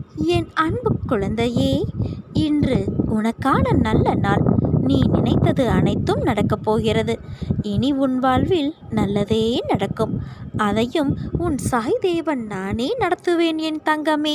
என் அன்பு குழந்தையே இன்று உனக்கான நல்ல நாள் நீ நினைத்தது அனைத்தும் நடக்கப் போகிறது இனி உன் வாழ்வில் நல்லதே நடக்கும் அதையும் உன் சாய் தேவன் நானே நடத்துவேன் என் தங்கமே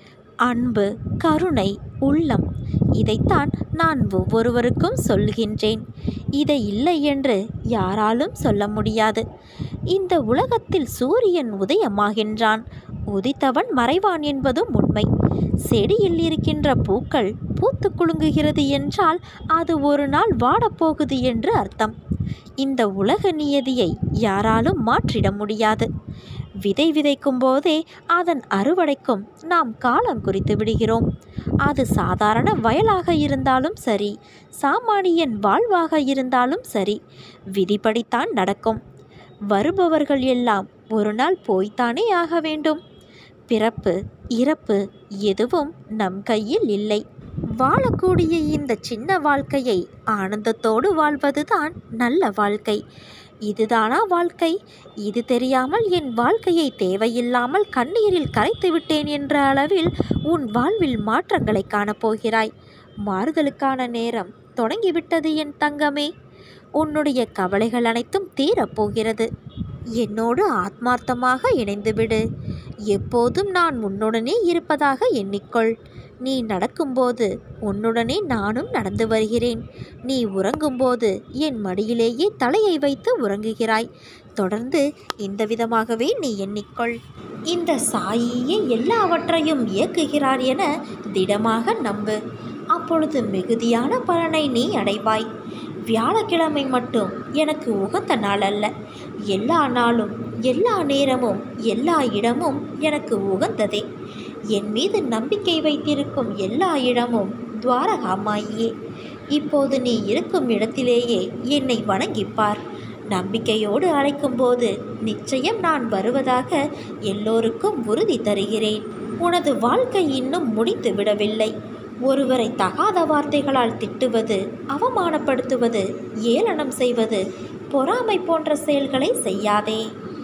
அன்பு கருணை உள்ளம் இதைத்தான் நான் ஒவ்வொருவருக்கும் சொல்கின்றேன் இதை இல்லை என்று யாராலும் சொல்ல முடியாது இந்த உலகத்தில் சூரியன் உதயமாகின்றான் உதித்தவன் மறைவான் என்பதும் உண்மை செடியில் இருக்கின்ற பூக்கள் பூத்து குலுங்குகிறது என்றால் அது ஒரு நாள் வாடப்போகுது என்று அர்த்தம் இந்த உலக நியதியை யாராலும் மாற்றிட முடியாது விதை விதைக்கும் போதே அதன் அறுவடைக்கும் நாம் காலம் குறித்து விடுகிறோம் அது சாதாரண வயலாக இருந்தாலும் சரி சாமானியன் வாழ்வாக இருந்தாலும் சரி விதிப்படித்தான் நடக்கும் வருபவர்கள் எல்லாம் ஒரு நாள் போய்த்தானே ஆக வேண்டும் பிறப்பு இறப்பு எதுவும் நம் கையில் இல்லை வாழக்கூடிய இந்த சின்ன வாழ்க்கையை ஆனந்தத்தோடு வாழ்வதுதான் நல்ல வாழ்க்கை இதுதானா வாழ்க்கை இது தெரியாமல் என் வாழ்க்கையை தேவையில்லாமல் கண்ணீரில் கரைத்து விட்டேன் என்ற அளவில் உன் வாழ்வில் மாற்றங்களை காணப்போகிறாய் மாறுதலுக்கான நேரம் தொடங்கிவிட்டது என் தங்கமே உன்னுடைய கவலைகள் அனைத்தும் தீரப்போகிறது என்னோடு ஆத்மார்த்தமாக இணைந்துவிடு எப்போதும் நான் உன்னுடனே இருப்பதாக எண்ணிக்கொள் நீ நடக்கும்போது உன்னுடனே நானும் நடந்து வருகிறேன் நீ உறங்கும்போது என் மடியிலேயே தலையை வைத்து உறங்குகிறாய் தொடர்ந்து இந்த விதமாகவே நீ எண்ணிக்கொள் இந்த சாயியே எல்லாவற்றையும் இயக்குகிறார் என திடமாக நம்பு அப்பொழுது மிகுதியான பலனை நீ அடைவாய் வியாழக்கிழமை மட்டும் எனக்கு உகந்த நாள் அல்ல எல்லா நாளும் எல்லா நேரமும் எல்லா இடமும் எனக்கு உகந்ததே என் மீது நம்பிக்கை வைத்திருக்கும் எல்லா இடமும் துவாரகாமாயியே இப்போது நீ இருக்கும் இடத்திலேயே என்னை வணங்கிப்பார் நம்பிக்கையோடு அழைக்கும்போது நிச்சயம் நான் வருவதாக எல்லோருக்கும் உறுதி தருகிறேன் உனது வாழ்க்கை இன்னும் முடித்து விடவில்லை ஒருவரை தகாத வார்த்தைகளால் திட்டுவது அவமானப்படுத்துவது ஏளனம் செய்வது பொறாமை போன்ற செயல்களை செய்யாதே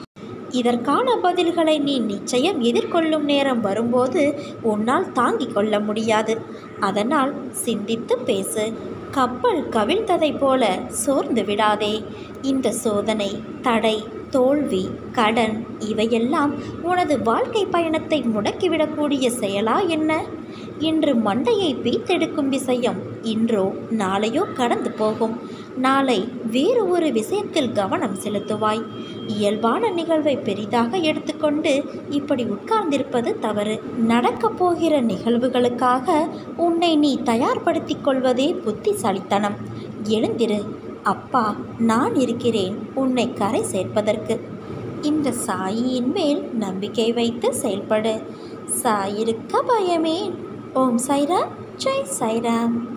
இதற்கான பதில்களை நீ நிச்சயம் எதிர்கொள்ளும் நேரம் வரும்போது உன்னால் தாங்கிக் கொள்ள முடியாது அதனால் சிந்தித்து பேசு கப்பல் கவிழ்ந்ததைப் போல சோர்ந்து விடாதே இந்த சோதனை தடை தோல்வி கடன் இவையெல்லாம் உனது வாழ்க்கை பயணத்தை முடக்கிவிடக்கூடிய செயலா என்ன இன்று மண்டையை பீத்தெடுக்கும் விஷயம் இன்றோ நாளையோ கடந்து போகும் நாளை வேறு ஒரு விஷயத்தில் கவனம் செலுத்துவாய் இயல்பான நிகழ்வை பெரிதாக எடுத்துக்கொண்டு இப்படி உட்கார்ந்திருப்பது தவறு நடக்கப் போகிற நிகழ்வுகளுக்காக உன்னை நீ தயார்படுத்திக் கொள்வதே புத்திசாலித்தனம் எழுந்திரு அப்பா நான் இருக்கிறேன் உன்னை கரை சேர்ப்பதற்கு இந்த சாயியின் மேல் நம்பிக்கை வைத்து செயல்படு சாயிருக்க பயமேன் ஓம் சைராம் ஜெய் சைராம்